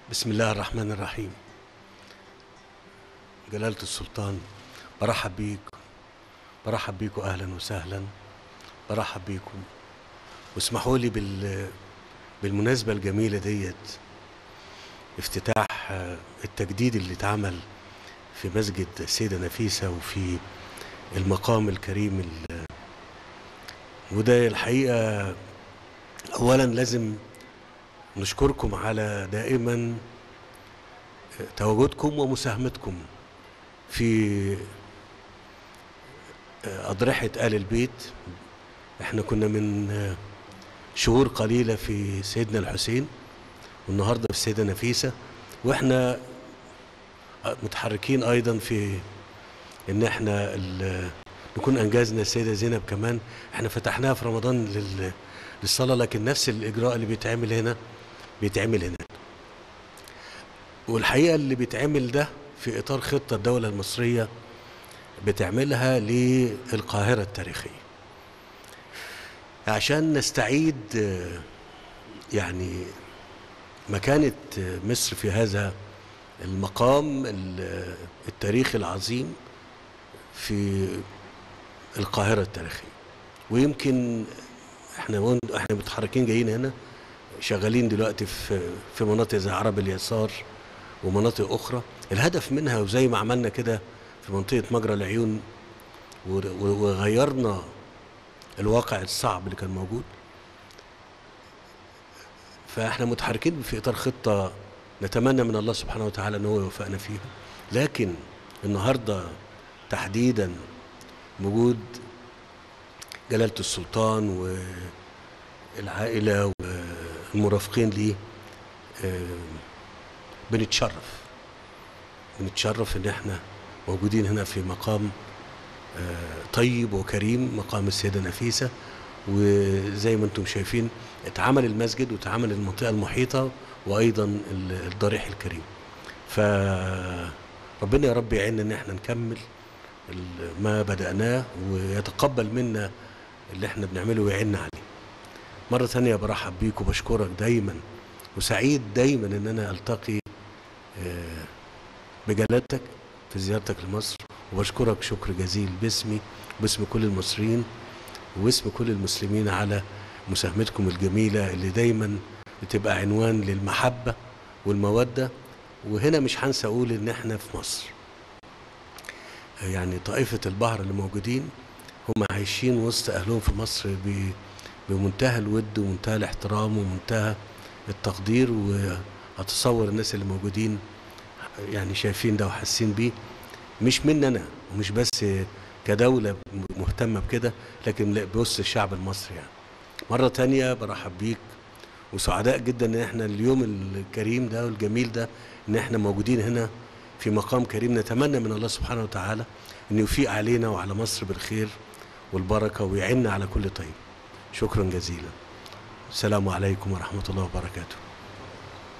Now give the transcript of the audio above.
بسم الله الرحمن الرحيم جلالة السلطان برحب بيك برحب بيكم أهلا وسهلا برحب بيكم واسمحوا لي بال بالمناسبة الجميلة ديت افتتاح آه، التجديد اللي اتعمل في مسجد السيدة نفيسة وفي المقام الكريم ال- وده الحقيقة أولا لازم نشكركم على دائما تواجدكم ومساهمتكم في أضرحة آل البيت احنا كنا من شهور قليلة في سيدنا الحسين والنهاردة في السيدة نفيسة واحنا متحركين أيضا في إن احنا ال- نكون أنجزنا السيدة زينب كمان احنا فتحناها في رمضان لل- للصلاة لكن نفس الإجراء اللي بيتعمل هنا بيتعمل هناك والحقيقة اللي بيتعمل ده في إطار خطة الدولة المصرية بتعملها للقاهرة التاريخية عشان نستعيد آه، يعني مكانة آه، مصر في هذا المقام ال- التاريخي العظيم في القاهرة التاريخية ويمكن احنا وين- احنا متحركين جايين هنا شغالين دلوقتي في في مناطق زي عرب اليسار ومناطق اخرى الهدف منها وزي ما عملنا كده في منطقه مجرى العيون و- و- وغيرنا الواقع الصعب اللي كان موجود فاحنا متحركين في اطار خطه نتمنى من الله سبحانه وتعالى ان هو يوفقنا فيها لكن النهارده تحديدا وجود جلاله السلطان والعائله والمرافقين ليه آه، بنتشرف بنتشرف ان احنا موجودين هنا في مقام آه، طيب وكريم مقام السيده نفيسه وزي ما انتم شايفين اتعمل المسجد واتعمل المنطقه المحيطه وايضا ال- الضريح الكريم فربنا يا رب يعيننا ان احنا نكمل ال- ما بدأناه ويتقبل منا اللي احنا بنعمله ويعيننا عليه مرة ثانية برحب بيك وبشكرك دايما وسعيد دايما ان انا التقي آه، بجلالتك في زيارتك لمصر وبشكرك شكر جزيل باسمي وباسم كل المصريين وباسم كل المسلمين على مساهمتكم الجميلة اللي دايما بتبقى عنوان للمحبة والمودة وهنا مش هنسى اقول ان احنا في مصر يعني طائفة البحر اللي موجودين هم عايشين وسط أهلهم في مصر ب- بمنتهى الود ومنتهى الاحترام ومنتهى التقدير وأتصور الناس اللي موجودين يعني شايفين ده وحاسين بيه مش مننا أنا ومش بس كدولة مهتمة بكده لكن لا بوسط الشعب المصري يعني مرة تانية برحب بيك وسعداء جدا ان احنا اليوم الكريم ده والجميل ده ان احنا موجودين هنا في مقام كريم نتمنى من الله سبحانه وتعالى ان يفيق علينا وعلى مصر بالخير والبركه ويعيننا على كل طيب شكرا جزيلا السلام عليكم ورحمه الله وبركاته